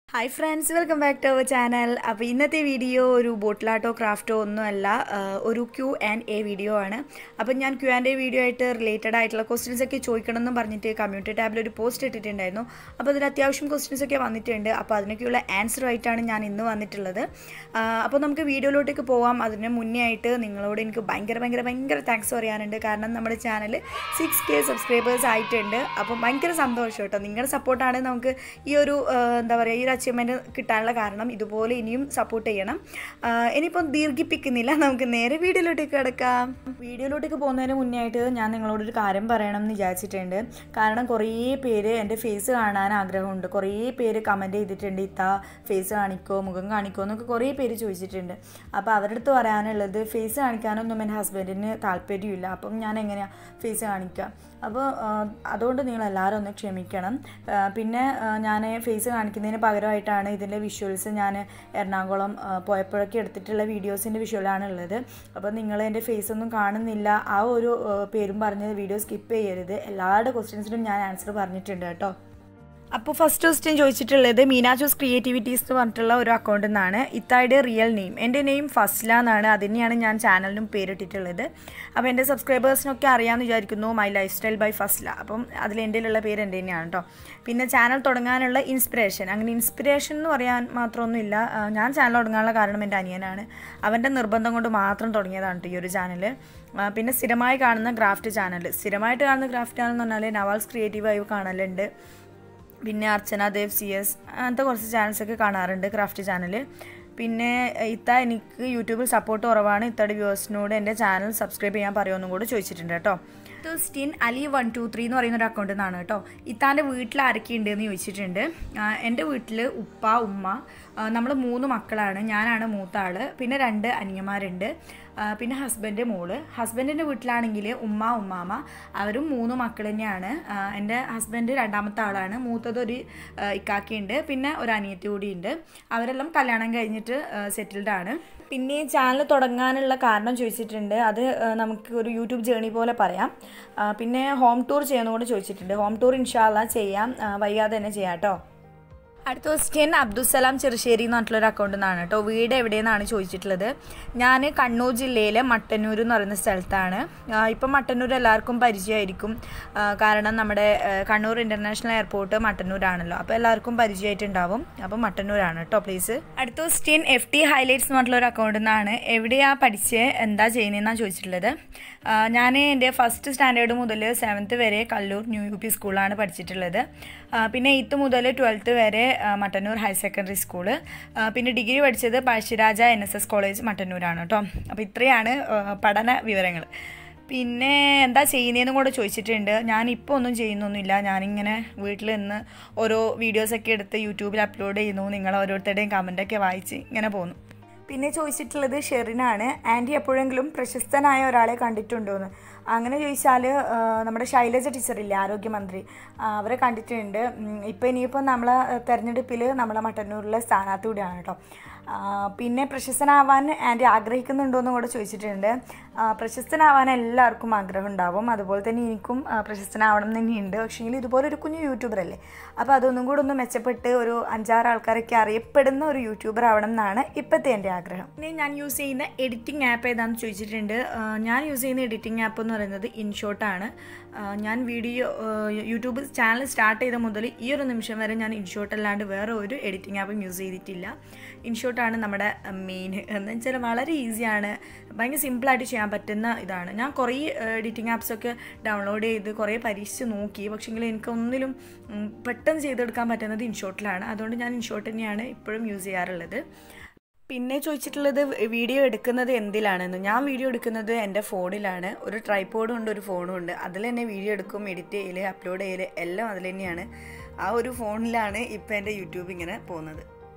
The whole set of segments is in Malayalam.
hi friends welcome back to our channel അപ്പോൾ ഇന്നത്തെ വീഡിയോ ഒരു ബോട്ടിലാട്ടോ ക്രാഫ്റ്റോ ഒന്നുമല്ല ആ, ഒരു ക്യൂ ആൻഡ് എ വീഡിയോ ആണ് അപ്പം ഞാൻ ക്യൂ ആൻഡ് എ വീഡിയോ ആയിട്ട് റിലേറ്റഡ് ആയിട്ടുള്ള ക്വസ്റ്റ്യൻസ് ഒക്കെ ചോദിക്കണം എന്ന് പറഞ്ഞിട്ട് കമ്മ്യൂണിറ്റി ടാബിൽ ഒരു പോസ്റ്റ് ഇട്ടിട്ടുണ്ടായിരുന്നു അപ്പോൾ അതിൽ അത്യാവശ്യം ക്വസ്റ്റ്യൻസ് ഒക്കെ വന്നിട്ടുണ്ട് അപ്പോൾ അതിനൊക്കെയുള്ള ആൻസർ ആയിട്ടാണ് ഞാൻ ഇന്ന് വന്നിട്ടുള്ളത് ആ, അപ്പോൾ നമുക്ക് വീഡിയോയിലോട്ടേക്ക് പോവാം അതിന് മുന്നേ ആയിട്ട് നിങ്ങളോട് എനിക്ക് ഭയങ്കര ഭയങ്കര ഭയങ്കര താങ്ക്സ് പറയാനുണ്ട് കാരണം നമ്മുടെ ചാനൽ സിക്സ് കെ സബ്സ്ക്രൈബേഴ്സ് ആയിട്ടുണ്ട് അപ്പം ഭയങ്കര സന്തോഷം കേട്ടോ നിങ്ങളുടെ സപ്പോർട്ടാണ് നമുക്ക് ഈ ഒരു ആ, എന്താ പറയുക ഈ ഒരു അച്ചീവ്മെൻറ്റ് കിട്ടാനുള്ള കാരണം ഇതുപോലെ ഇനിയും സപ്പോർട്ട് ചെയ്യണം ആ, ഇനിയിപ്പം ദീർഘിപ്പിക്കുന്നില്ല നമുക്ക് നേരെ വീഡിയോയിലോട്ടേക്ക് കിടക്കാം വീഡിയോയിലോട്ടേക്ക് പോകുന്നതിന് മുന്നേ ആയിട്ട് ഞാൻ നിങ്ങളോടൊരു കാര്യം പറയണം എന്ന് വിചാരിച്ചിട്ടുണ്ട് കാരണം കുറേ പേര് എൻ്റെ ഫേസ് കാണാൻ ആഗ്രഹമുണ്ട് കുറേ പേര് കമൻറ്റ് ചെയ്തിട്ടുണ്ട് ഇത്ത ഫേസ് കാണിക്കോ മുഖം കാണിക്കോ എന്നൊക്കെ കുറേ പേര് ചോദിച്ചിട്ടുണ്ട് അപ്പോൾ അവരുടെ അടുത്ത് പറയാനുള്ളത് ഫേസ് കാണിക്കാനൊന്നും എൻ്റെ ഹസ്ബൻഡിന് താല്പര്യമില്ല അപ്പം ഞാൻ എങ്ങനെയാണ് ഫേസ് കാണിക്കുക അപ്പോൾ ആ, അതുകൊണ്ട് നിങ്ങൾ എല്ലാവരും ഒന്ന് ക്ഷമിക്കണം ആ, പിന്നെ ഞാൻ ഫേസ് കാണിക്കുന്നതിന് പകരമായിട്ടാണ് ഇതിൻ്റെ വിഷ്വൽസ് ഞാൻ എറണാകുളം ആ, പോയപ്പോഴൊക്കെ എടുത്തിട്ടുള്ള വീഡിയോസിൻ്റെ വിഷ്വലാണ് ഉള്ളത് അപ്പോൾ നിങ്ങൾ എൻ്റെ ഫേസ് ഒന്നും കാണുന്നില്ല ആ ഒരു ആ, പേരും പറഞ്ഞ് വീഡിയോ സ്കിപ്പ് ചെയ്യരുത് എല്ലാവരുടെ ക്വസ്റ്റ്യൻസിനും ഞാൻ ആൻസർ പറഞ്ഞിട്ടുണ്ട് കേട്ടോ അപ്പോൾ ഫസ്റ്റ് ക്വസ്റ്റ്യൻ ചോദിച്ചിട്ടുള്ളത് മീനാജോസ് ക്രിയേറ്റിവിറ്റീസ് എന്ന് പറഞ്ഞിട്ടുള്ള ഒരു അക്കൗണ്ടിൽ നിന്നാണ് ഇത്തായുടെ റിയൽ നെയിം എൻ്റെ നെയിം ഫസ്ല എന്നാണ് അതിനെയാണ് ഞാൻ ചാനലിനും പേരിട്ടിട്ടുള്ളത് അപ്പോൾ എൻ്റെ സബ്സ്ക്രൈബേഴ്സിനൊക്കെ അറിയാമെന്ന് വിചാരിക്കുന്നു my lifestyle by Fasla അപ്പം അതിൽ എൻ്റെ ഉള്ള പേര് എൻ്റെ തന്നെയാണ് കേട്ടോ പിന്നെ ചാനൽ തുടങ്ങാനുള്ള ഇൻസ്പിറേഷൻ അങ്ങനെ ഇൻസ്പിറേഷൻ എന്ന് പറയാൻ മാത്രമൊന്നുമില്ല ആ, ഞാൻ ചാനൽ തുടങ്ങാനുള്ള കാരണം എൻ്റെ അനിയനാണ് അവൻ്റെ നിർബന്ധം കൊണ്ട് മാത്രം തുടങ്ങിയതാണ് കേട്ടോ ഈ ഒരു ചാനൽ പിന്നെ സ്ഥിരമായി കാണുന്ന ഗ്രാഫ്റ്റ് ചാനൽ സ്ഥിരമായിട്ട് കാണുന്ന ഗ്രാഫ്റ്റ് ചാനൽ എന്ന് പറഞ്ഞാൽ നവാൽസ് ക്രിയേറ്റീവായി കാണലുണ്ട് പിന്നെ അർച്ചന ദേവ് സി എസ് അങ്ങനത്തെ കുറച്ച് ചാനൽസൊക്കെ കാണാറുണ്ട് ക്രാഫ്റ്റ് ചാനൽ പിന്നെ ഇത്ത എനിക്ക് യൂട്യൂബിൽ സപ്പോർട്ട് കുറവാണ് ഇത്തയുടെ വ്യൂവേഴ്സിനോട് എൻ്റെ ചാനൽ സബ്സ്ക്രൈബ് ചെയ്യാൻ പറയുമെന്നും കൂടെ ചോദിച്ചിട്ടുണ്ട് കേട്ടോ സ്റ്റിൻ അലി വൺ ടു ത്രീ എന്ന് പറയുന്ന ഒരു അക്കൗണ്ടിൽ നിന്നാണ് കേട്ടോ ഇത്താൻ്റെ വീട്ടിൽ ആരൊക്കെ ഉണ്ട് എന്ന് ചോദിച്ചിട്ടുണ്ട് ആ, എൻ്റെ വീട്ടിൽ ഉപ്പ ഉമ്മ നമ്മൾ മൂന്ന് മക്കളാണ് ഞാനാണ് മൂത്ത ആൾ പിന്നെ രണ്ട് അനിയന്മാരുണ്ട് ആ, പിന്നെ ഹസ്ബൻഡ് മോള് ഹസ്ബൻഡിൻ്റെ വീട്ടിലാണെങ്കിൽ ഉമ്മ ഉമ്മാമ അവരും മൂന്ന് മക്കൾ തന്നെയാണ് ആ, എൻ്റെ ഹസ്ബൻഡ് രണ്ടാമത്തെ ആളാണ് മൂത്തത് ഒരു ആ, ഇക്കാക്കയുണ്ട് പിന്നെ ഒരു അനിയത്തി കൂടിയുണ്ട് അവരെല്ലാം കല്യാണം കഴിഞ്ഞിട്ട് സെറ്റിൽഡ് ആണ് പിന്നെ ഈ ചാനൽ തുടങ്ങാനുള്ള കാരണം ചോദിച്ചിട്ടുണ്ട് അത് ആ, നമുക്ക് ഒരു യൂട്യൂബ് ജേണി പോലെ പറയാം ആ, പിന്നെ ഹോം ടൂർ ചെയ്യുന്ന കൂടെ ചോദിച്ചിട്ടുണ്ട് ഹോം ടൂർ ഇൻഷാല്ല ചെയ്യാം ആ, വൈകാതെ തന്നെ ചെയ്യാം കേട്ടോ അടുത്ത ക്വസ്റ്റ്യൻ അബ്ദുസലാം ചെറുശ്ശേരി എന്ന് പറഞ്ഞിട്ടുള്ള അക്കൗണ്ടിൽ നിന്നാണ് കേട്ടോ വീട് എവിടെയെന്നാണ് ചോദിച്ചിട്ടുള്ളത് ഞാൻ കണ്ണൂർ ജില്ലയിലെ മട്ടന്നൂർ എന്ന് പറയുന്ന സ്ഥലത്താണ് ആ, ഇപ്പം മട്ടന്നൂർ എല്ലാവർക്കും പരിചയമായിരിക്കും ആ, കാരണം നമ്മുടെ ആ, കണ്ണൂർ ഇൻ്റർനാഷണൽ എയർപോർട്ട് മട്ടന്നൂരാണല്ലോ അപ്പോൾ എല്ലാവർക്കും പരിചയമായിട്ടുണ്ടാവും അപ്പോൾ മട്ടന്നൂരാണ് കേട്ടോ പ്ലീസ് അടുത്ത ക്വസ്റ്റ്യൻ എഫ് ടി ഹൈലൈറ്റ്സ് എന്ന് പറഞ്ഞിട്ടുള്ള ഒരു അക്കൗണ്ടിൽ നിന്നാണ് എവിടെയാ പഠിച്ച് എന്താ ചെയ്യുന്നതെന്നാണ് ചോദിച്ചിട്ടുള്ളത് ഞാൻ എൻ്റെ ഫസ്റ്റ് സ്റ്റാൻഡേർഡ് മുതൽ സെവൻത്ത് വരെ കല്ലൂർ ന്യൂ യു പി സ്കൂളാണ് പഠിച്ചിട്ടുള്ളത് ആ, പിന്നെ എയ്ത്ത് മുതൽ ട്വൽത്ത് വരെ ആ, മട്ടന്നൂർ ഹയർ സെക്കൻഡറി സ്കൂള് ആ, പിന്നെ ഡിഗ്രി പഠിച്ചത് Pazhassiraja N S S college മട്ടന്നൂരാണ് കേട്ടോ അപ്പോൾ ഇത്രയാണ് ആ, പഠന വിവരങ്ങൾ പിന്നെ എന്താ ചെയ്യുന്നതെന്നും കൂടെ ചോദിച്ചിട്ടുണ്ട് ഞാൻ ഇപ്പോൾ ഒന്നും ചെയ്യുന്നൊന്നുമില്ല ഞാനിങ്ങനെ വീട്ടിൽ നിന്ന് ഓരോ വീഡിയോസൊക്കെ എടുത്ത് യൂട്യൂബിൽ അപ്ലോഡ് ചെയ്യുന്നു നിങ്ങൾ ഓരോരുത്തരുടെയും കമൻറ്റൊക്കെ വായിച്ച് ഇങ്ങനെ പോകുന്നു പിന്നെ ചോദിച്ചിട്ടുള്ളത് ഷെറിനാണ് ആൻറ്റി എപ്പോഴെങ്കിലും പ്രശസ്തനായ ഒരാളെ കണ്ടിട്ടുണ്ടോ എന്ന് അങ്ങനെ ചോദിച്ചാൽ നമ്മുടെ ശൈലജ ടീച്ചറില്ലേ ആരോഗ്യമന്ത്രി ആ, അവരെ കണ്ടിട്ടുണ്ട് ഇപ്പം ഇനിയിപ്പോൾ നമ്മളെ തെരഞ്ഞെടുപ്പിൽ നമ്മളെ മട്ടന്നൂരിലെ സ്ഥാനാർത്ഥി കൂടിയാണ് കേട്ടോ ആ, പിന്നെ പ്രശസ്തനാവാൻ ആൻറ്റി ആഗ്രഹിക്കുന്നുണ്ടോ എന്നും കൂടെ ചോദിച്ചിട്ടുണ്ട് ആ, പ്രശസ്തനാവാൻ എല്ലാവർക്കും ആഗ്രഹം ഉണ്ടാവും അതുപോലെ തന്നെ എനിക്കും ആ, പ്രശസ്തനാവണം എന്ന് തന്നെയുണ്ട് പക്ഷേങ്കിൽ ഇതുപോലെ ഒരു കുഞ്ഞു യൂട്യൂബർ അല്ലേ അപ്പോൾ അതൊന്നും കൂടെ ഒന്ന് മെച്ചപ്പെട്ട് ഒരു അഞ്ചാറ് ആൾക്കാരൊക്കെ അറിയപ്പെടുന്ന ഒരു യൂട്യൂബർ ആവണം എന്നാണ് ഇപ്പോഴത്തെ എൻ്റെ ആഗ്രഹം പിന്നെ ഞാൻ യൂസ് ചെയ്യുന്ന എഡിറ്റിംഗ് ആപ്പ് ഏതാണെന്ന് ചോദിച്ചിട്ടുണ്ട് ആ, ഞാൻ യൂസ് ചെയ്യുന്ന എഡിറ്റിംഗ് ആപ്പ് എന്ന് പറയുന്നത് ഇൻഷോട്ടാണ് ഞാൻ വീഡിയോ യൂട്യൂബ് ചാനൽ സ്റ്റാർട്ട് ചെയ്ത മുതൽ ഈ ഒരു നിമിഷം വരെ ഞാൻ ഇൻഷോട്ട് അല്ലാണ്ട് വേറെ ഒരു എഡിറ്റിംഗ് ആപ്പും യൂസ് ചെയ്തിട്ടില്ല ഇൻഷോട്ടാണ് നമ്മുടെ മെയിൻ എന്ന് വെച്ചാൽ വളരെ ഈസിയാണ് ഭയങ്കര സിമ്പിളായിട്ട് ചെയ്യാൻ പറ്റുന്ന ഇതാണ് ഞാൻ കുറേ എഡിറ്റിംഗ് ആപ്സൊക്കെ ഡൗൺലോഡ് ചെയ്ത് കുറേ പരീക്ഷിച്ച് നോക്കി പക്ഷേങ്കിൽ എനിക്കൊന്നിലും ഉം, പെട്ടെന്ന് ചെയ്തെടുക്കാൻ പറ്റുന്നത് ഇൻഷോട്ടിലാണ് അതുകൊണ്ട് ഞാൻ ഇൻഷോട്ട് തന്നെയാണ് ഇപ്പോഴും യൂസ് ചെയ്യാറുള്ളത് പിന്നെ ചോദിച്ചിട്ടുള്ളത് വീഡിയോ എടുക്കുന്നത് എന്തിലാണെന്ന് ഞാൻ വീഡിയോ എടുക്കുന്നത് എൻ്റെ ഫോണിലാണ് ഒരു ട്രൈപ്പോഡും ഉണ്ട് ഒരു ഫോണും ഉണ്ട് അതിൽ തന്നെ വീഡിയോ എടുക്കും എഡിറ്റ് ചെയ്യൽ അപ്ലോഡ് ചെയ്യൽ എല്ലാം അതിൽ തന്നെയാണ് ആ ഒരു ഫോണിലാണ് ഇപ്പം എൻ്റെ യൂട്യൂബ് ഇങ്ങനെ പോകുന്നത്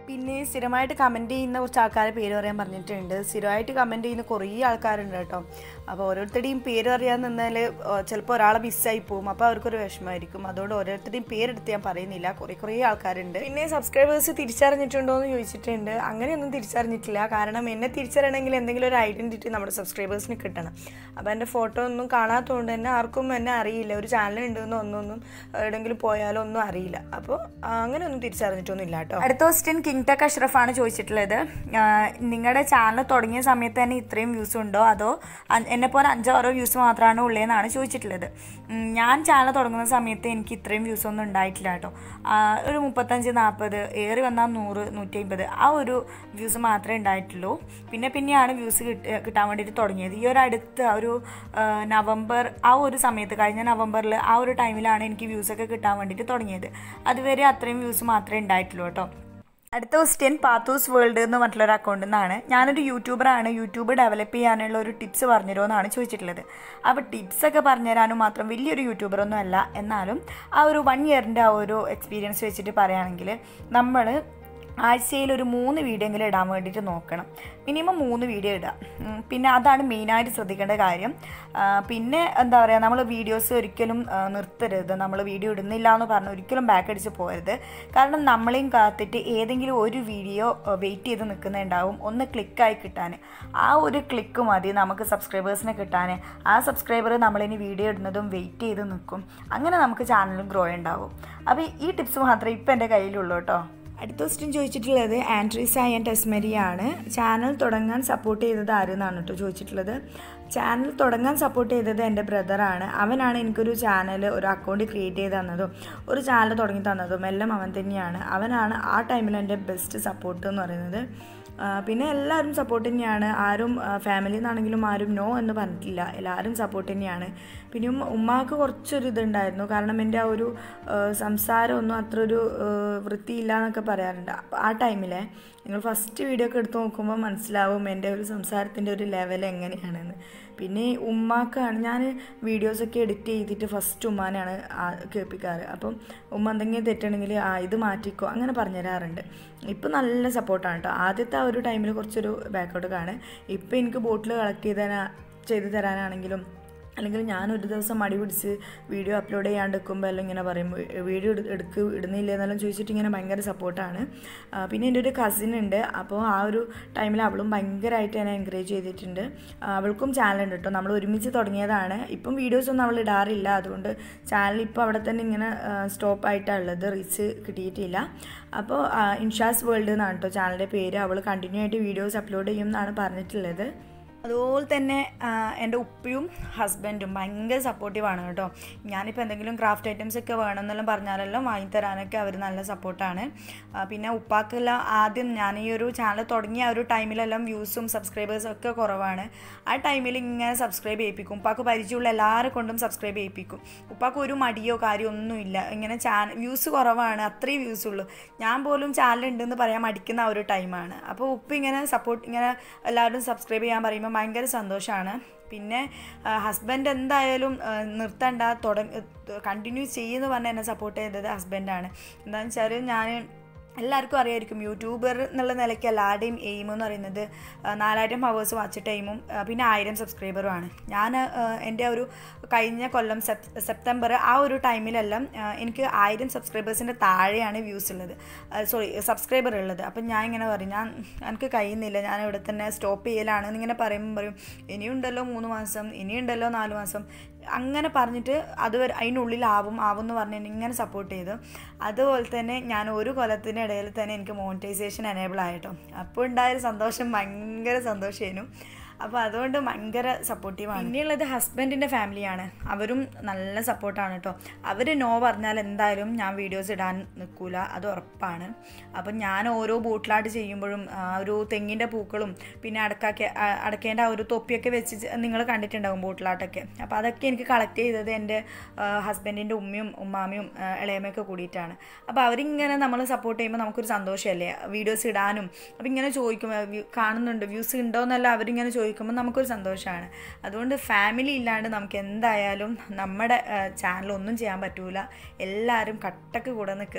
പിന്നെ സ്ഥിരമായിട്ട് കമൻറ്റ് ചെയ്യുന്ന കുറച്ച് ആൾക്കാരെ പേര് പറയാൻ പറഞ്ഞിട്ടുണ്ട് സ്ഥിരമായിട്ട് കമൻറ്റ് ചെയ്യുന്ന കുറേ ആൾക്കാരുണ്ട് കേട്ടോ അപ്പോൾ ഓരോരുത്തരുടെയും പേര് അറിയാൻ നിന്നാൽ ചിലപ്പോൾ ഒരാളെ മിസ്സായി പോകും അപ്പോൾ അവർക്കൊരു വിഷമമായിരിക്കും അതുകൊണ്ട് ഓരോരുത്തരുടെയും പേരെടുത്ത് ഞാൻ പറയുന്നില്ല കുറേ കുറേ ആൾക്കാരുണ്ട് പിന്നെ സബ്സ്ക്രൈബേഴ്സ് തിരിച്ചറിഞ്ഞിട്ടുണ്ടോ എന്ന് ചോദിച്ചിട്ടുണ്ട് അങ്ങനെയൊന്നും തിരിച്ചറിഞ്ഞിട്ടില്ല കാരണം എന്നെ തിരിച്ചറിയണമെങ്കിൽ എന്തെങ്കിലും ഒരു ഐഡൻറ്റിറ്റി നമ്മുടെ സബ്സ്ക്രൈബേഴ്സിന് കിട്ടണം അപ്പോൾ എൻ്റെ ഫോട്ടോ ഒന്നും കാണാത്തതുകൊണ്ട് തന്നെ ആർക്കും എന്നെ അറിയില്ല ഒരു ചാനൽ ഉണ്ടെന്നോ ഒന്നൊന്നും എവിടെയെങ്കിലും പോയാലോ ഒന്നും അറിയില്ല അപ്പോൾ അങ്ങനെയൊന്നും തിരിച്ചറിഞ്ഞിട്ടൊന്നും ഇല്ല കേട്ടോ അടുത്ത ക്വസ്റ്റ്യൻ കിങ് ടെക് അഷ്റഫാണ് ചോദിച്ചിട്ടുള്ളത് നിങ്ങളുടെ ചാനൽ തുടങ്ങിയ സമയത്ത് തന്നെ ഇത്രയും വ്യൂസ് ഉണ്ടോ അതോ എന്നെ പോലെ അഞ്ചോ ആറോ വ്യൂസ് മാത്രമാണ് ഉള്ളതെന്നാണ് ചോദിച്ചിട്ടുള്ളത് ഉം, ഞാൻ ചാനൽ തുടങ്ങുന്ന സമയത്ത് എനിക്ക് ഇത്രയും വ്യൂസ് ഒന്നും ഉണ്ടായിട്ടില്ല കേട്ടോ ആ, ഒരു മുപ്പത്തഞ്ച് നാൽപ്പത് ഏറി വന്നാൽ നൂറ് നൂറ്റി അമ്പത് ആ ഒരു വ്യൂസ് മാത്രമേ ഉണ്ടായിട്ടുള്ളൂ പിന്നെ പിന്നെയാണ് വ്യൂസ് കിട്ടാൻ വേണ്ടിയിട്ട് തുടങ്ങിയത് ഈ ഒരു അടുത്ത് ആ ഒരു ആ, നവംബർ ആ ഒരു സമയത്ത് കഴിഞ്ഞ നവംബറിൽ ആ ഒരു ടൈമിലാണ് എനിക്ക് വ്യൂസൊക്കെ കിട്ടാൻ വേണ്ടിയിട്ട് തുടങ്ങിയത് അതുവരെ അത്രയും വ്യൂസ് മാത്രമേ ഉണ്ടായിട്ടുള്ളൂ കേട്ടോ അടുത്ത ക്വസ്റ്റ്യൻ പാത്തൂസ് വേൾഡ് എന്ന് പറഞ്ഞിട്ടുള്ളൊരു അക്കൗണ്ടിൽ നിന്നാണ് ഞാനൊരു യൂട്യൂബറാണ് യൂട്യൂബ് ഡെവലപ്പ് ചെയ്യാനുള്ള ഒരു ടിപ്സ് പറഞ്ഞുതരുമോ എന്നാണ് ചോദിച്ചിട്ടുള്ളത് അപ്പോൾ ടിപ്സൊക്കെ പറഞ്ഞുതരാനും മാത്രം വലിയൊരു യൂട്യൂബറൊന്നും അല്ല എന്നാലും ആ ഒരു വൺ ഇയറിൻ്റെ ആ ഒരു എക്സ്പീരിയൻസ് വെച്ചിട്ട് പറയുകയാണെങ്കിൽ നമ്മൾ ആഴ്ചയിൽ ഒരു മൂന്ന് വീഡിയോ എങ്കിലും ഇടാൻ വേണ്ടിയിട്ട് നോക്കണം മിനിമം മൂന്ന് വീഡിയോ ഇടുക ഉം, പിന്നെ അതാണ് മെയിനായിട്ട് ശ്രദ്ധിക്കേണ്ട കാര്യം ആ, പിന്നെ എന്താ പറയുക നമ്മൾ വീഡിയോസ് ഒരിക്കലും ആ, നിർത്തരുത് നമ്മൾ വീഡിയോ ഇടുന്നില്ല എന്ന് പറഞ്ഞ് ഒരിക്കലും ബാക്ക് അടിച്ച് പോകരുത് കാരണം നമ്മളെയും കാത്തിട്ട് ഏതെങ്കിലും ഒരു വീഡിയോ വെയിറ്റ് ചെയ്ത് നിൽക്കുന്നുണ്ടാവും ഒന്ന് ക്ലിക്കായി കിട്ടാൻ ആ ഒരു ക്ലിക്ക് മതി നമുക്ക് സബ്സ്ക്രൈബേഴ്സിനെ കിട്ടാൻ ആ സബ്സ്ക്രൈബർ നമ്മളിനി വീഡിയോ ഇടുന്നതും വെയിറ്റ് ചെയ്ത് നിൽക്കും അങ്ങനെ നമുക്ക് ചാനലും ഗ്രോ ഉണ്ടാവും അപ്പോൾ ഈ ടിപ്സ് മാത്രമേ ഇപ്പം എൻ്റെ കയ്യിലുള്ളൂ കേട്ടോ അടുത്ത ക്വസ്റ്റ്യൻ ചോദിച്ചിട്ടുള്ളത് ആൻഡ്രീസ ആൻഡ് ടെസ്മരിയാണ് ചാനൽ തുടങ്ങാൻ സപ്പോർട്ട് ചെയ്തത് ആരെന്നാണ് കേട്ടോ ചോദിച്ചിട്ടുള്ളത് ചാനൽ തുടങ്ങാൻ സപ്പോർട്ട് ചെയ്തത് എൻ്റെ ബ്രദറാണ് അവനാണ് എനിക്കൊരു ചാനൽ ഒരു അക്കൗണ്ട് ക്രിയേറ്റ് ചെയ്ത് തന്നതും ഒരു ചാനൽ തുടങ്ങി തന്നതും എല്ലാം അവൻ തന്നെയാണ് അവനാണ് ആ ടൈമിൽ എൻ്റെ ബെസ്റ്റ് സപ്പോർട്ട് എന്ന് പറയുന്നത് ആ, പിന്നെ എല്ലാവരും സപ്പോർട്ട് തന്നെയാണ് ആരും ഫാമിലിയിൽ നിന്നാണെങ്കിലും ആരും നോ എന്ന് പറഞ്ഞിട്ടില്ല എല്ലാവരും സപ്പോർട്ട് തന്നെയാണ് പിന്നെ ഉമ്മ ഉമ്മാക്ക് കുറച്ചൊരു ഇതുണ്ടായിരുന്നു കാരണം എൻ്റെ ആ ഒരു ആ, സംസാരമൊന്നും അത്ര ഒരു ആ, വൃത്തിയില്ല എന്നൊക്കെ പറയാറുണ്ട് അപ്പോൾ ആ ടൈമിലെ നിങ്ങൾ ഫസ്റ്റ് വീഡിയോ ഒക്കെ എടുത്ത് നോക്കുമ്പോൾ മനസ്സിലാവും എൻ്റെ ഒരു സംസാരത്തിൻ്റെ ഒരു ലെവൽ എങ്ങനെയാണെന്ന് പിന്നെ ഉമ്മാക്കാണ് ഞാൻ വീഡിയോസൊക്കെ എഡിറ്റ് ചെയ്തിട്ട് ഫസ്റ്റ് ഉമ്മാനെയാണ് ആ- കേൾപ്പിക്കാറ് അപ്പം ഉമ്മ എന്തെങ്കിലും തെറ്റുണ്ടെങ്കിൽ ആ ഇത് മാറ്റിക്കോ അങ്ങനെ പറഞ്ഞു തരാറുണ്ട് ഇപ്പം നല്ല സപ്പോർട്ടാണ് കേട്ടോ ആദ്യത്തെ ആ ഒരു ടൈമിൽ കുറച്ചൊരു ബാക്കൗട്ട് കാണും ഇപ്പം എനിക്ക് ബോട്ടിൽ കളക്ട് ചെയ്താ ചെയ്ത് തരാനാണെങ്കിലും അല്ലെങ്കിൽ ഞാൻ ഒരു ദിവസം മടി പിടിച്ച് വീഡിയോ അപ്ലോഡ് ചെയ്യാണ്ട് നിൽക്കുമ്പോൾ എല്ലാം ഇങ്ങനെ പറയും "വീ- വീഡിയോ എടു- എടുക്ക് ഇടുന്നില്ല എന്നെല്ലാം ചോദിച്ചിട്ട് ഇങ്ങനെ ഭയങ്കര സപ്പോർട്ടാണ് പിന്നെ എൻ്റെ ഒരു കസിൻ ഉണ്ട് അപ്പോൾ ആ ഒരു ടൈമിൽ അവളും ഭയങ്കരമായിട്ട് എന്നെ എൻകറേജ് ചെയ്തിട്ടുണ്ട് ആ, അവൾക്കും ചാനൽ ഉണ്ട് കേട്ടോ നമ്മൾ ഒരുമിച്ച് തുടങ്ങിയതാണ് ഇപ്പം വീഡിയോസൊന്നും അവൾ ഇടാറില്ല അതുകൊണ്ട് ചാനൽ ഇപ്പോൾ അവിടെ തന്നെ ഇങ്ങനെ സ്റ്റോപ്പ് ആയിട്ടാണ് ഉള്ളത് റീച്ച് കിട്ടിയിട്ടില്ല അപ്പോൾ ആ, ഇൻഷാസ് വേൾഡ് എന്നാണ് കേട്ടോ ചാനലിൻ്റെ പേര് അവൾ കണ്ടിന്യൂ ആയിട്ട് വീഡിയോസ് അപ്ലോഡ് ചെയ്യും എന്നാണ് പറഞ്ഞിട്ടുള്ളത് അതുപോലെ തന്നെ ആ, എൻ്റെ ഉപ്പയും ഹസ്ബൻഡും ഭയങ്കര സപ്പോർട്ടീവാണ് കേട്ടോ ഞാനിപ്പോൾ എന്തെങ്കിലും ക്രാഫ്റ്റ് ഐറ്റംസ് ഒക്കെ വേണമെന്നെല്ലാം പറഞ്ഞാലെല്ലാം വാങ്ങിത്തരാനൊക്കെ അവർ നല്ല സപ്പോർട്ടാണ് പിന്നെ ഉപ്പാക്കെല്ലാം ആദ്യം ഞാൻ ഈ ഒരു ചാനൽ തുടങ്ങിയ ആ ഒരു ടൈമിലെല്ലാം വ്യൂസും സബ്സ്ക്രൈബേഴ്സും ഒക്കെ കുറവാണ് ആ ടൈമിൽ ഇങ്ങനെ സബ്സ്ക്രൈബ് ചെയ്യിപ്പിക്കും ഉപ്പാക്ക് പരിചയമുള്ള എല്ലാവരെ കൊണ്ടും സബ്സ്ക്രൈബ് ചെയ്യിപ്പിക്കും ഉപ്പാക്ക് ഒരു മടിയോ കാര്യമോ ഒന്നുമില്ല ഇങ്ങനെ ചാനൽ വ്യൂസ് കുറവാണ് അത്രയും വ്യൂസ് ഉള്ളൂ ഞാൻ പോലും ചാനൽ ഉണ്ടെന്ന് പറയാൻ മടിക്കുന്ന ആ ഒരു ടൈമാണ് അപ്പോൾ ഉപ്പ് ഇങ്ങനെ സപ്പോർട്ട് ഇങ്ങനെ എല്ലാവരും സബ്സ്ക്രൈബ് ചെയ്യാൻ പറയുമ്പോൾ ഭയങ്കര സന്തോഷമാണ് പിന്നെ ഹസ്ബൻഡ് എന്തായാലും ആ, നിർത്തണ്ട തുടങ്ങ കണ്ടിന്യൂ ചെയ്യുമെന്ന് പറഞ്ഞ് എന്നെ സപ്പോർട്ട് ചെയ്തത് ഹസ്ബൻഡാണ് എന്താണെന്ന് വെച്ചാൽ ഞാൻ എല്ലാവർക്കും അറിയായിരിക്കും യൂട്യൂബർ എന്നുള്ള നിലയ്ക്കല്ല ആരുടെയും എയിം എന്ന് പറയുന്നത് ആ, നാലായിരം ഹവേഴ്സ് വാച്ച് ടൈമും ആ, പിന്നെ ആയിരം സബ്സ്ക്രൈബറുമാണ് ഞാൻ ആ, എൻ്റെ ഒരു കഴിഞ്ഞ കൊല്ലം സെപ് സെപ്റ്റംബർ ആ ഒരു ടൈമിലെല്ലാം ആ, എനിക്ക് ആയിരം സബ്സ്ക്രൈബേഴ്സിൻ്റെ താഴെയാണ് വ്യൂസ് ഉള്ളത് സോറി സബ്സ്ക്രൈബർ ഉള്ളത് അപ്പം ഞാൻ ഇങ്ങനെ പറയും ഞാൻ എനിക്ക് കഴിയുന്നില്ല ഞാൻ ഇവിടെ തന്നെ സ്റ്റോപ്പ് ചെയ്യലാണ് എന്നിങ്ങനെ പറയുമ്പോൾ പറയും ഇനിയുണ്ടല്ലോ മൂന്ന് മാസം ഇനിയുണ്ടല്ലോ നാല് മാസം അങ്ങനെ പറഞ്ഞിട്ട് അത് വരെ അതിനുള്ളിലാവും ആവും എന്ന് പറഞ്ഞ് എന്നെ ഇങ്ങനെ സപ്പോർട്ട് ചെയ്തു അതുപോലെ തന്നെ ഞാൻ ഒരു കൊല്ലത്തിനിടയിൽ തന്നെ എനിക്ക് മോണിറ്റൈസേഷൻ എനേബിൾ ആയിട്ടോ അപ്പോൾ ഉണ്ടായൊരു സന്തോഷം ഭയങ്കര സന്തോഷമായിരുന്നു അപ്പോൾ അതുകൊണ്ട് ഭയങ്കര സപ്പോർട്ടീവാണ് പിന്നെയുള്ളത് ഹസ്ബൻഡിൻ്റെ ഫാമിലിയാണ് അവരും നല്ല സപ്പോർട്ടാണ് കേട്ടോ അവർ നോ പറഞ്ഞാൽ എന്തായാലും ഞാൻ വീഡിയോസ് ഇടാൻ നിൽക്കൂല അത് ഉറപ്പാണ് അപ്പം ഞാൻ ഓരോ ബോട്ടിലാട്ട് ചെയ്യുമ്പോഴും ആ ഒരു തെങ്ങിൻ്റെ പൂക്കളും പിന്നെ അടക്കാക്കെ ആ, അടക്കേണ്ട ആ ഒരു തൊപ്പിയൊക്കെ വെച്ച് നിങ്ങൾ കണ്ടിട്ടുണ്ടാകും ബോട്ടിലാട്ടൊക്കെ അപ്പോൾ അതൊക്കെ എനിക്ക് കളക്ട് ചെയ്തത് എൻ്റെ ഹസ്ബൻഡിൻ്റെ ഉമ്മയും ഉമ്മാമയും ആ, ഇളയമ്മയൊക്കെ കൂടിയിട്ടാണ് അപ്പോൾ അവരിങ്ങനെ നമ്മൾ സപ്പോർട്ട് ചെയ്യുമ്പോൾ നമുക്കൊരു സന്തോഷമല്ലേ വീഡിയോസ് ഇടാനും അപ്പോൾ ഇങ്ങനെ ചോദിക്കും "ആ, view- കാണുന്നുണ്ട് വ്യൂസ് ഉണ്ടോയെന്നല്ല അവരിങ്ങനെ ചോദിക്കുമ്പോൾ നമുക്കൊരു സന്തോഷമാണ് അതുകൊണ്ട് ഫാമിലി ഇല്ലാണ്ട് നമുക്ക് എന്തായാലും നമ്മുടെ ചാനൽ ഒന്നും ചെയ്യാൻ പറ്റൂല എല്ലാവരും കട്ടക്ക് കൂടെ നിൽക്കുന്ന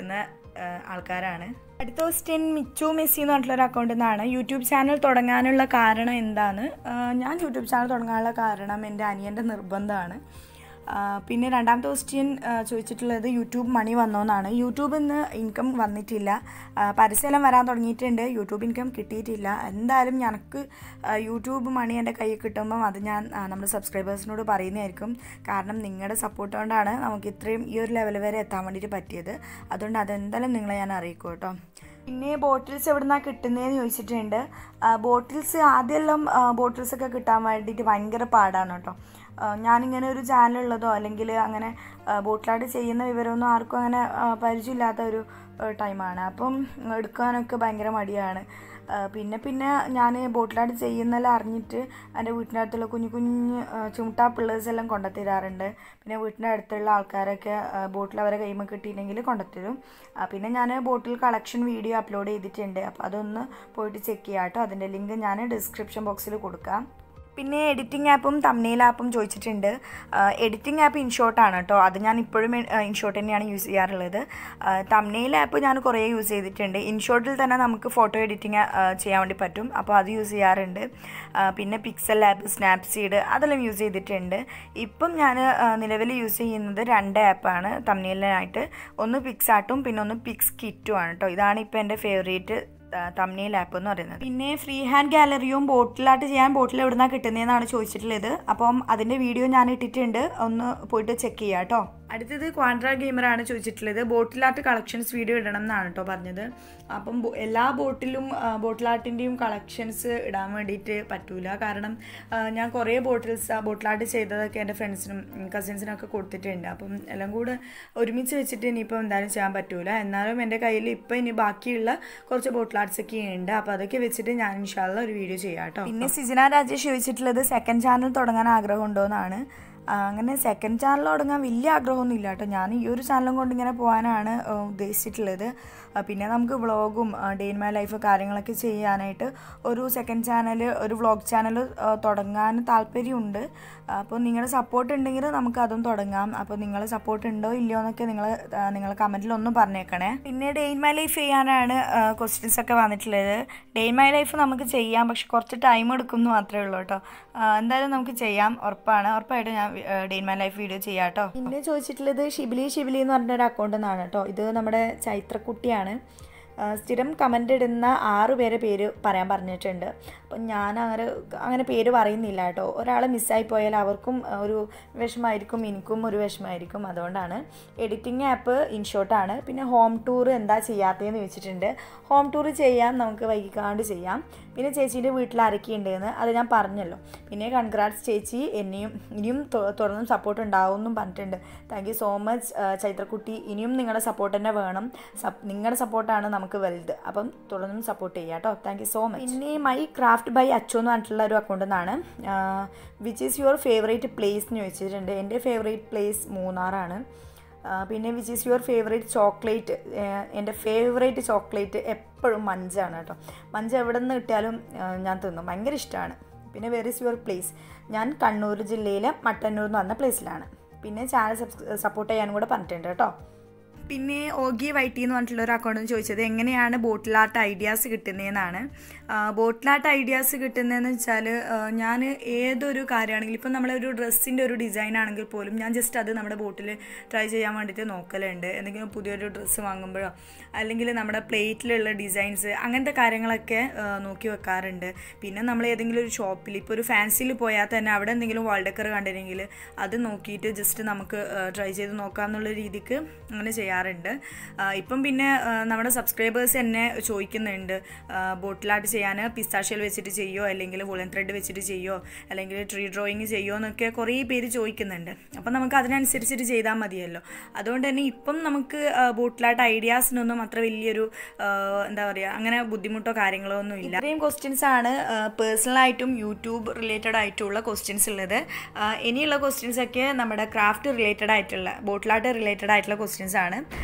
ആൾക്കാരാണ് അടുത്ത ക്വസ്റ്റ്യൻ മിച്ചു മെസ്സി എന്ന് പറഞ്ഞിട്ടുള്ള ഒരു അക്കൗണ്ടിൽ നിന്നാണ് യൂട്യൂബ് ചാനൽ തുടങ്ങാനുള്ള കാരണം എന്താണ് ഞാൻ യൂട്യൂബ് ചാനൽ തുടങ്ങാനുള്ള കാരണം എൻ്റെ അനിയൻ്റെ നിർബന്ധമാണ് പിന്നെ രണ്ടാമത്തെ ക്വസ്റ്റ്യൻ ചോദിച്ചിട്ടുള്ളത് യൂട്യൂബ് മണി വന്നോന്നാണ് യൂട്യൂബിൽ നിന്ന് ഇൻകം വന്നിട്ടില്ല പരസ്യമെല്ലാം വരാൻ തുടങ്ങിയിട്ടുണ്ട് യൂട്യൂബ് ഇൻകം കിട്ടിയിട്ടില്ല എന്തായാലും ഞങ്ങൾക്ക് യൂട്യൂബ് മണി എൻ്റെ കയ്യിൽ കിട്ടുമ്പം അത് ഞാൻ നമ്മുടെ സബ്സ്ക്രൈബേഴ്സിനോട് പറയുന്നതായിരിക്കും കാരണം നിങ്ങളുടെ സപ്പോർട്ട് കൊണ്ടാണ് നമുക്ക് ഇത്രയും ഈ ഒരു ലെവൽ വരെ എത്താൻ വേണ്ടിയിട്ട് പറ്റിയത് അതുകൊണ്ട് അതെന്തായാലും നിങ്ങളെ ഞാൻ അറിയിക്കും കേട്ടോ പിന്നെ ബോട്ടിൽസ് എവിടെ നിന്നാണ് കിട്ടുന്നതെന്ന് ചോദിച്ചിട്ടുണ്ട് ബോട്ടിൽസ് ആദ്യമെല്ലാം ബോട്ടിൽസ് ഒക്കെ കിട്ടാൻ വേണ്ടിയിട്ട് ഭയങ്കര പാടാണ് കേട്ടോ ഞാനിങ്ങനെ ഒരു ചാനലുള്ളതോ അല്ലെങ്കിൽ അങ്ങനെ ബോട്ടിലായിട്ട് ചെയ്യുന്ന വിവരമൊന്നും ആർക്കും അങ്ങനെ പരിചയമില്ലാത്ത ഒരു ടൈമാണ് അപ്പം എടുക്കാനൊക്കെ ഭയങ്കര മടിയാണ് പിന്നെ പിന്നെ ഞാൻ ബോട്ടിലായിട്ട് ചെയ്യുന്നതെല്ലാം അറിഞ്ഞിട്ട് എൻ്റെ വീട്ടിൻ്റെ അടുത്തുള്ള കുഞ്ഞു കുഞ്ഞ് ചുമട്ടാ പിള്ളേഴ്സ് എല്ലാം കൊണ്ടുത്തരാറുണ്ട് പിന്നെ വീട്ടിൻ്റെ അടുത്തുള്ള ആൾക്കാരൊക്കെ ബോട്ടിൽ അവരെ കൈമ കിട്ടിയിട്ടുണ്ടെങ്കിൽ കൊണ്ടുത്തരും പിന്നെ ഞാൻ ബോട്ടിൽ കളക്ഷൻ വീഡിയോ അപ്ലോഡ് ചെയ്തിട്ടുണ്ട് അപ്പോൾ അതൊന്ന് പോയിട്ട് ചെക്ക് ചെയ്യാം കേട്ടോ അതിൻ്റെ ലിങ്ക് ഞാൻ ഡിസ്ക്രിപ്ഷൻ ബോക്സിൽ കൊടുക്കാം പിന്നെ എഡിറ്റിംഗ് ആപ്പും തമ്നെയിൽ ആപ്പും ചോദിച്ചിട്ടുണ്ട് എഡിറ്റിംഗ് ആപ്പ് ഇൻഷോട്ടാണ് കേട്ടോ അത് ഞാൻ ഇപ്പോഴും ഇൻഷോട്ട് തന്നെയാണ് യൂസ് ചെയ്യാറുള്ളത് തമ്നെയിൽ ആപ്പ് ഞാൻ കുറേ യൂസ് ചെയ്തിട്ടുണ്ട് ഇൻഷോട്ടിൽ തന്നെ നമുക്ക് ഫോട്ടോ എഡിറ്റിംഗ് ചെയ്യാൻ വേണ്ടി പറ്റും അപ്പോൾ അത് യൂസ് ചെയ്യാറുണ്ട് പിന്നെ പിക്സൽ ആപ്പ് സ്നാപ്സീഡ് അതെല്ലാം യൂസ് ചെയ്തിട്ടുണ്ട് ഇപ്പം ഞാൻ നിലവിൽ യൂസ് ചെയ്യുന്നത് രണ്ട് ആപ്പാണ് തമ്നെയിലിനായിട്ട് ഒന്ന് പിക്സ് ആർട്ടും പിന്നെ ഒന്ന് പിക്സ് കിറ്റും ആണ് കേട്ടോ ഇതാണ് ഇപ്പോൾ എൻ്റെ ഫേവറേറ്റ് തമ്നെയിൽ ആപ്പ് എന്ന് പറയുന്നത് പിന്നെ ഫ്രീ ഹാൻഡ് ഗാലറിയും ബോട്ടിലായിട്ട് ചെയ്യാൻ ബോട്ടിൽ എവിടെ നിന്നാണ് കിട്ടുന്നതെന്നാണ് ചോദിച്ചിട്ടുള്ളത് അപ്പം അതിൻ്റെ വീഡിയോ ഞാൻ ഇട്ടിട്ടുണ്ട് ഒന്ന് പോയിട്ട് ചെക്ക് ചെയ്യാം കേട്ടോ അടുത്തത് ക്വാൻഡ്ര ഗെയിമറാണ് ചോദിച്ചിട്ടുള്ളത് ബോട്ടിൽ ആർട്ട് കളക്ഷൻസ് വീഡിയോ ഇടണം എന്നാണ് കേട്ടോ പറഞ്ഞത് അപ്പം എല്ലാ ബോട്ടിലും ബോട്ടിൽ ആർട്ടിൻ്റെയും കളക്ഷൻസ് ഇടാൻ വേണ്ടിയിട്ട് പറ്റൂല കാരണം ഞാൻ കുറേ ബോട്ടിൽസ് ബോട്ടിൽ ആർട്ട് ചെയ്തതൊക്കെ എൻ്റെ ഫ്രണ്ട്സിനും കസിൻസിനൊക്കെ കൊടുത്തിട്ടുണ്ട് അപ്പം എല്ലാം കൂടെ ഒരുമിച്ച് വെച്ചിട്ട് ഇനിയിപ്പോൾ എന്തായാലും ചെയ്യാൻ പറ്റൂല എന്നാലും എൻ്റെ കയ്യിൽ ഇപ്പോൾ ഇനി ബാക്കിയുള്ള കുറച്ച് ബോട്ടിൽ ആർട്സ് ഒക്കെ ഉണ്ട് അപ്പോൾ അതൊക്കെ വെച്ചിട്ട് ഞാൻ ഇൻഷാല്ല ഒരു വീഡിയോ ചെയ്യാം കേട്ടോ പിന്നെ സിജന രാജേഷ് ചോദിച്ചിട്ടുള്ളത് സെക്കൻഡ് ചാനൽ തുടങ്ങാൻ ആഗ്രഹം ഉണ്ടോ എന്നാണ് അങ്ങനെ സെക്കൻഡ് ചാനൽ തുടങ്ങാൻ വലിയ ആഗ്രഹമൊന്നും ഇല്ല കേട്ടോ ഞാൻ ഈ ഒരു ചാനലും കൊണ്ട് ഇങ്ങനെ പോകാനാണ് ഉദ്ദേശിച്ചിട്ടുള്ളത് പിന്നെ നമുക്ക് വ്ളോഗും ഡേ ഇൻ മൈ ലൈഫ് കാര്യങ്ങളൊക്കെ ചെയ്യാനായിട്ട് ഒരു സെക്കൻഡ് ചാനൽ ഒരു വ്ളോഗ് ചാനൽ തുടങ്ങാൻ താല്പര്യമുണ്ട് അപ്പോൾ നിങ്ങളുടെ സപ്പോർട്ട് ഉണ്ടെങ്കിൽ നമുക്ക് അതും തുടങ്ങാം അപ്പോൾ നിങ്ങളുടെ സപ്പോർട്ട് ഉണ്ടോ ഇല്ലയോ എന്നൊക്കെ നിങ്ങൾ നിങ്ങൾ കമൻറ്റിൽ ഒന്ന് പറഞ്ഞേക്കണേ പിന്നെ ഡേ ഇൻ മൈ ലൈഫ് ചെയ്യാനാണ് ക്വസ്റ്റ്യൻസ് ഒക്കെ വന്നിട്ടുള്ളത് ഡേ ഇൻ മൈ ലൈഫ് നമുക്ക് ചെയ്യാം പക്ഷെ കുറച്ച് ടൈം എടുക്കും എന്ന് മാത്രമേ ഉള്ളൂ കേട്ടോ എന്തായാലും നമുക്ക് ചെയ്യാം ഉറപ്പാണ് ഉറപ്പായിട്ട് ഞാൻ day in my life video ചെയ്യാം കേട്ടോ പിന്നെ ചോദിച്ചിട്ടുള്ളത് ഷിബിലി ഷിബിലി എന്ന് പറഞ്ഞൊരു അക്കൗണ്ട് നിന്നാണ് കേട്ടോ ഇത് നമ്മുടെ ചൈത്രക്കുട്ടിയാണ് സ്ഥിരം കമൻ്റ് ഇടുന്ന ആറ് പേരെ പേര് പറയാൻ പറഞ്ഞിട്ടുണ്ട് അപ്പം ഞാൻ അങ്ങനെ അങ്ങനെ പേര് പറയുന്നില്ല കേട്ടോ ഒരാൾ മിസ്സായി പോയാൽ അവർക്കും ഒരു വിഷമമായിരിക്കും എനിക്കും ഒരു വിഷമമായിരിക്കും അതുകൊണ്ടാണ് എഡിറ്റിംഗ് ആപ്പ് ഇൻഷോട്ടാണ് പിന്നെ ഹോം ടൂർ എന്താ ചെയ്യാത്തതെന്ന് ചോദിച്ചിട്ടുണ്ട് ഹോം ടൂർ ചെയ്യാം നമുക്ക് വൈകിക്കാണ്ട് ചെയ്യാം പിന്നെ ചേച്ചീൻ്റെ വീട്ടിൽ ആരൊക്കെയുണ്ടെന്ന് അത് ഞാൻ പറഞ്ഞല്ലോ പിന്നെ കൺഗ്രാറ്റ്സ് ചേച്ചി എന്നെയും ഇനിയും തുടർന്നും സപ്പോർട്ട് ഉണ്ടാവും എന്നും പറഞ്ഞിട്ടുണ്ട് താങ്ക് യു സോ മച്ച് ചൈത്രക്കുട്ടി ഇനിയും നിങ്ങളുടെ സപ്പോർട്ട് തന്നെ വേണം നിങ്ങളുടെ സപ്പോർട്ടാണ് നമുക്ക് വലുത് അപ്പം തുടർന്നും സപ്പോർട്ട് ചെയ്യാം കേട്ടോ താങ്ക് യു സോ മച്ച് പിന്നെ മൈ ക്രാഫ്റ്റ് ബൈ അച്ചോ എന്ന് പറഞ്ഞിട്ടുള്ള ഒരു അക്കൗണ്ടിൽ നിന്നാണ് which is your favourite place എന്ന് ചോദിച്ചിട്ടുണ്ട് എൻ്റെ ഫേവറേറ്റ് പ്ലേസ് മൂന്നാറാണ് പിന്നെ which is your favourite chocolate എൻ്റെ ഫേവറേറ്റ് ചോക്ലേറ്റ് എപ്പോഴും മഞ്ചാണ് കേട്ടോ മഞ്ച് എവിടെ നിന്ന് കിട്ടിയാലും ഞാൻ തിന്നും ഭയങ്കര ഇഷ്ടമാണ് പിന്നെ വെർ ഇസ് യുവർ പ്ലേസ് ഞാൻ കണ്ണൂർ ജില്ലയിലെ മട്ടന്നൂർ എന്ന് പറഞ്ഞ പ്ലേസിലാണ് പിന്നെ ചാനൽ സപ്പോർട്ട് ചെയ്യാനും കൂടെ പറഞ്ഞിട്ടുണ്ട് കേട്ടോ പിന്നെ ഓഗി വൈറ്റി എന്ന് പറഞ്ഞിട്ടുള്ള ഒരു അക്കൗണ്ട് ചോദിച്ചത് എങ്ങനെയാണ് ബോട്ടിൽ ആർട്ട് ഐഡിയാസ് കിട്ടുന്നതെന്നാണ് ബോട്ടിൽ ആർട്ട് ഐഡിയാസ് കിട്ടുന്നതെന്ന് വെച്ചാൽ ഞാൻ ഏതൊരു കാര്യമാണെങ്കിലും ഇപ്പം നമ്മളൊരു ഡ്രസ്സിൻ്റെ ഒരു ഡിസൈൻ ആണെങ്കിൽ പോലും ഞാൻ ജസ്റ്റ് അത് നമ്മുടെ ബോട്ടിൽ ട്രൈ ചെയ്യാൻ വേണ്ടിയിട്ട് നോക്കലുണ്ട് എന്തെങ്കിലും പുതിയൊരു ഡ്രസ്സ് വാങ്ങുമ്പോഴോ അല്ലെങ്കിൽ നമ്മുടെ പ്ലേറ്റിലുള്ള ഡിസൈൻസ് അങ്ങനത്തെ കാര്യങ്ങളൊക്കെ നോക്കി വെക്കാറുണ്ട് പിന്നെ നമ്മൾ ഏതെങ്കിലും ഒരു ഷോപ്പിൽ ഇപ്പോൾ ഒരു ഫാൻസിയിൽ പോയാൽ തന്നെ അവിടെ എന്തെങ്കിലും വാൾ ഡെക്കർ കണ്ടിരുന്നെങ്കിൽ അത് നോക്കിയിട്ട് ജസ്റ്റ് നമുക്ക് ട്രൈ ചെയ്ത് നോക്കാമെന്നുള്ള രീതിക്ക് അങ്ങനെ ചെയ്യാം ചെയ്യാറുണ്ട് ഇപ്പം പിന്നെ നമ്മുടെ സബ്സ്ക്രൈബേഴ്സ് എന്നെ ചോദിക്കുന്നുണ്ട് ബോട്ടിലായിട്ട് ചെയ്യാൻ പിസ്താഷ്യൽ വെച്ചിട്ട് ചെയ്യോ അല്ലെങ്കിൽ വുളൻ ത്രെഡ് വെച്ചിട്ട് ചെയ്യോ അല്ലെങ്കിൽ ട്രീ ഡ്രോയിങ് ചെയ്യോ എന്നൊക്കെ കുറേ പേര് ചോദിക്കുന്നുണ്ട് അപ്പം നമുക്ക് അതിനനുസരിച്ചിട്ട് ചെയ്താൽ മതിയല്ലോ അതുകൊണ്ട് തന്നെ ഇപ്പം നമുക്ക് ബോട്ടിലായിട്ട് ഐഡിയാസിനൊന്നും അത്ര വലിയൊരു എന്താ പറയുക അങ്ങനെ ബുദ്ധിമുട്ടോ കാര്യങ്ങളോ ഒന്നും ഇല്ല ഇത്രയും ക്വസ്റ്റ്യൻസ് ആണ് പേഴ്സണലായിട്ടും യൂട്യൂബ് റിലേറ്റഡ് ആയിട്ടുള്ള ക്വസ്റ്റ്യൻസ് ഉള്ളത് ഇനിയുള്ള ക്വസ്റ്റ്യൻസ് ഒക്കെ നമ്മുടെ ക്രാഫ്റ്റ് റിലേറ്റഡ് ആയിട്ടുള്ള ബോട്ടിലായിട്ട് റിലേറ്റഡ് ആയിട്ടുള്ള ക്വസ്റ്റ്യൻസ് ആണ്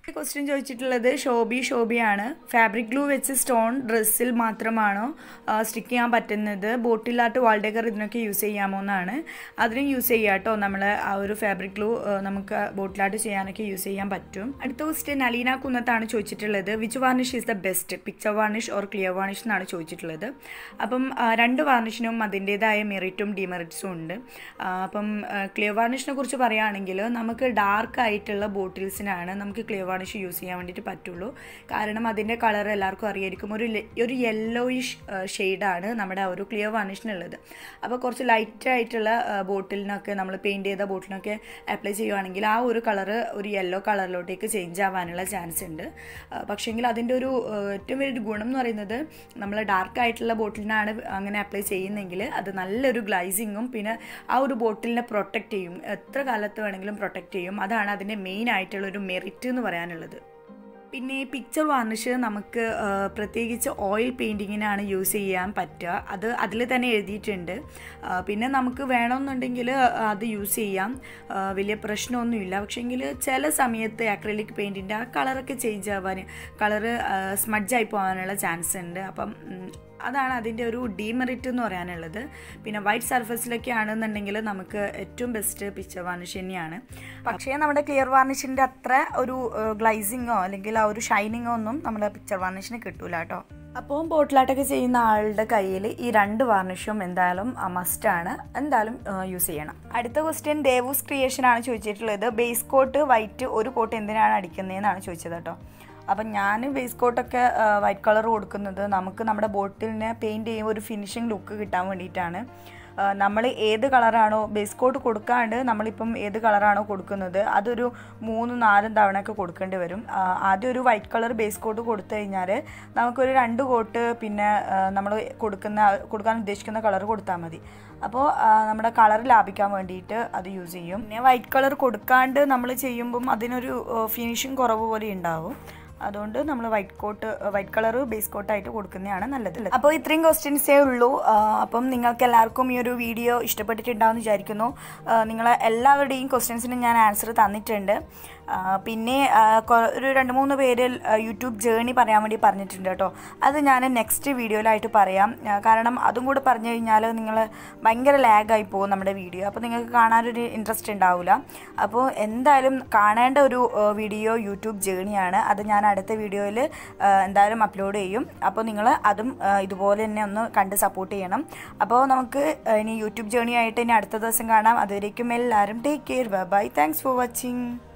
ക്വസ്റ്റ്യൻ ചോദിച്ചിട്ടുള്ളത് ഷോബി ഷോബിയാണ് ഫാബ്രിക് ഗ്ലൂ വെച്ച് സ്റ്റോൺ ഡ്രസ്സിൽ മാത്രമാണോ സ്റ്റിക്ക് ചെയ്യാൻ പറ്റുന്നത് ബോട്ടിലാട്ട് വാൾഡേക്കർ ഇതിനൊക്കെ യൂസ് ചെയ്യാമോ എന്നാണ് അതിനും യൂസ് ചെയ്യാം കേട്ടോ നമ്മൾ ആ ഒരു ഫാബ്രിക് ഗ്ലൂ നമുക്ക് ബോട്ടിലാട്ട് ചെയ്യാനൊക്കെ യൂസ് ചെയ്യാൻ പറ്റും അടുത്ത ക്വസ്റ്റ്യൻ അലീന കുന്നത്താണ് ചോദിച്ചിട്ടുള്ളത് which varnish is the best picture varnish or clear varnish എന്നാണ് ചോദിച്ചിട്ടുള്ളത് അപ്പം രണ്ട് വാർണിഷിനും അതിൻ്റേതായ മെറിറ്റും ഡിമെറിറ്റ്സും ഉണ്ട് അപ്പം ക്ലിയർ വാർണിഷിനെ കുറിച്ച് പറയുകയാണെങ്കിൽ നമുക്ക് ഡാർക്ക് ആയിട്ടുള്ള ബോട്ടിൽസിനാണ് നമുക്ക് ക്ലിയർ വാർണിഷ് യൂസ് ചെയ്യാൻ വേണ്ടിയിട്ട് പറ്റുള്ളൂ കാരണം അതിൻ്റെ കളർ എല്ലാവർക്കും അറിയായിരിക്കും ഒരു ഒരു യെല്ലോയിഷ് ഷെയ്ഡാണ് നമ്മുടെ ആ ഒരു ക്ലിയർ വാർണിഷിനുള്ളത് അപ്പോൾ കുറച്ച് ലൈറ്റ് ആയിട്ടുള്ള ബോട്ടിലിനൊക്കെ നമ്മൾ പെയിൻറ്റ് ചെയ്ത ബോട്ടിലിനൊക്കെ അപ്ലൈ ചെയ്യുവാണെങ്കിൽ ആ ഒരു കളറ് ഒരു യെല്ലോ കളറിലോട്ടേക്ക് ചേഞ്ച് ആവാനുള്ള ചാൻസ് ഉണ്ട് പക്ഷേങ്കിൽ അതിൻ്റെ ഒരു ഏറ്റവും വലിയൊരു ഗുണം എന്ന് പറയുന്നത് നമ്മൾ ഡാർക്ക് ആയിട്ടുള്ള ബോട്ടിലിനാണ് അങ്ങനെ അപ്ലൈ ചെയ്യുന്നെങ്കിൽ അത് നല്ലൊരു ഗ്ലൈസിങ്ങും പിന്നെ ആ ഒരു ബോട്ടിലിനെ പ്രൊട്ടക്റ്റ് ചെയ്യും എത്ര കാലത്ത് വേണമെങ്കിലും പ്രൊട്ടക്റ്റ് ചെയ്യും അതാണ് അതിൻ്റെ മെയിൻ ആയിട്ടുള്ള ഒരു മെറിറ്റ് എന്ന് പറയാനുള്ളത് പിന്നെ പിക്ചർ വാർണിഷ് നമുക്ക് പ്രത്യേകിച്ച് ഓയിൽ പെയിൻറ്റിങ്ങിനാണ് യൂസ് ചെയ്യാൻ പറ്റുക അത് അതിൽ തന്നെ എഴുതിയിട്ടുണ്ട് പിന്നെ നമുക്ക് വേണമെന്നുണ്ടെങ്കിൽ അത് യൂസ് ചെയ്യാം വലിയ പ്രശ്നമൊന്നുമില്ല പക്ഷേങ്കിൽ ചില സമയത്ത് അക്രലിക് പെയിൻറ്റിൻ്റെ ആ കളറൊക്കെ ചേഞ്ച് ആവാൻ കളറ് സ്മഡ്ജായി പോകാനുള്ള ചാൻസ് ഉണ്ട് അപ്പം അതാണ് അതിൻ്റെ ഒരു ഡീമെറിറ്റ് എന്ന് പറയാനുള്ളത് പിന്നെ വൈറ്റ് സർഫസിലൊക്കെ ആണെന്നുണ്ടെങ്കിൽ നമുക്ക് ഏറ്റവും ബെസ്റ്റ് പിക്ചർ വാർണിഷ് തന്നെയാണ് പക്ഷേ നമ്മുടെ ക്ലിയർ വാർണിഷിൻ്റെ അത്ര ഒരു ഗ്ലൈസിങ്ങോ അല്ലെങ്കിൽ ആ ഒരു ഷൈനിങ്ങോ ഒന്നും നമ്മുടെ പിക്ചർ വാർണിഷിന് കിട്ടൂല കേട്ടോ അപ്പോൾ ബോട്ടിലാട്ടൊക്കെ ചെയ്യുന്ന ആളുടെ കയ്യിൽ ഈ രണ്ട് വാർണിഷും എന്തായാലും മസ്റ്റാണ് എന്തായാലും യൂസ് ചെയ്യണം അടുത്ത ക്വസ്റ്റ്യൻ ദേവൂസ് ക്രിയേഷൻ ആണ് ചോദിച്ചിട്ടുള്ളത് ബേസ് കോട്ട് വൈറ്റ് ഒരു കോട്ട് എന്തിനാണ് അടിക്കുന്നതെന്നാണ് ചോദിച്ചത് കേട്ടോ അപ്പം ഞാൻ ബേസ് കോട്ടൊക്കെ വൈറ്റ് കളർ കൊടുക്കുന്നത് നമുക്ക് നമ്മുടെ ബോട്ടിലിനെ പെയിൻറ്റ് ചെയ്യുമ്പോൾ ഒരു ഫിനിഷിങ് ലുക്ക് കിട്ടാൻ വേണ്ടിയിട്ടാണ് നമ്മൾ ഏത് കളറാണോ ബേസ് കോട്ട് കൊടുക്കാണ്ട് നമ്മളിപ്പം ഏത് കളറാണോ കൊടുക്കുന്നത് അതൊരു മൂന്നും നാലും തവണയൊക്കെ കൊടുക്കേണ്ടി വരും ആദ്യം ഒരു വൈറ്റ് കളർ ബേസ് കോട്ട് കൊടുത്തു കഴിഞ്ഞാൽ നമുക്കൊരു രണ്ട് കോട്ട് പിന്നെ നമ്മൾ കൊടുക്കുന്ന കൊടുക്കാൻ ഉദ്ദേശിക്കുന്ന കളർ കൊടുത്താൽ മതി അപ്പോൾ നമ്മുടെ കളർ ലാഭിക്കാൻ വേണ്ടിയിട്ട് അത് യൂസ് ചെയ്യും പിന്നെ വൈറ്റ് കളർ കൊടുക്കാണ്ട് നമ്മൾ ചെയ്യുമ്പം അതിനൊരു ഫിനിഷിങ് കുറവ് പോലെ ഉണ്ടാവും അതുകൊണ്ട് നമ്മൾ white coat white colour base കോട്ടായിട്ട് കൊടുക്കുന്നതാണ് നല്ലത് അപ്പോൾ ഇത്രയും ക്വസ്റ്റ്യൻസേ ഉള്ളൂ അപ്പം നിങ്ങൾക്ക് എല്ലാവർക്കും ഈ ഒരു വീഡിയോ ഇഷ്ടപ്പെട്ടിട്ടുണ്ടാവും വിചാരിക്കുന്നു നിങ്ങൾ എല്ലാവരുടെയും ക്വസ്റ്റ്യൻസിന് ഞാൻ ആൻസർ തന്നിട്ടുണ്ട് പിന്നെ ഒരു രണ്ട് മൂന്ന് പേര് യൂട്യൂബ് ജേണി പറയാൻ വേണ്ടി പറഞ്ഞിട്ടുണ്ട് കേട്ടോ അത് ഞാൻ നെക്സ്റ്റ് വീഡിയോയിലായിട്ട് പറയാം കാരണം അതും കൂടെ പറഞ്ഞു കഴിഞ്ഞാൽ നിങ്ങൾ ഭയങ്കര ലാഗായി പോകും നമ്മുടെ വീഡിയോ അപ്പോൾ നിങ്ങൾക്ക് കാണാനൊരു ഇൻട്രസ്റ്റ് ഉണ്ടാവില്ല അപ്പോൾ എന്തായാലും കാണേണ്ട ഒരു വീഡിയോ യൂട്യൂബ് ജേണിയാണ് അത് ഞാൻ അടുത്ത വീഡിയോയിൽ എന്തായാലും അപ്ലോഡ് ചെയ്യും അപ്പോൾ നിങ്ങൾ അതും ഇതുപോലെ തന്നെ ഒന്ന് കണ്ട് സപ്പോർട്ട് ചെയ്യണം അപ്പോൾ നമുക്ക് ഇനി യൂട്യൂബ് ജേണി ആയിട്ട് ഇനി അടുത്ത ദിവസം കാണാം അതുവരേക്കും എല്ലാവരും take care bye thanks for watching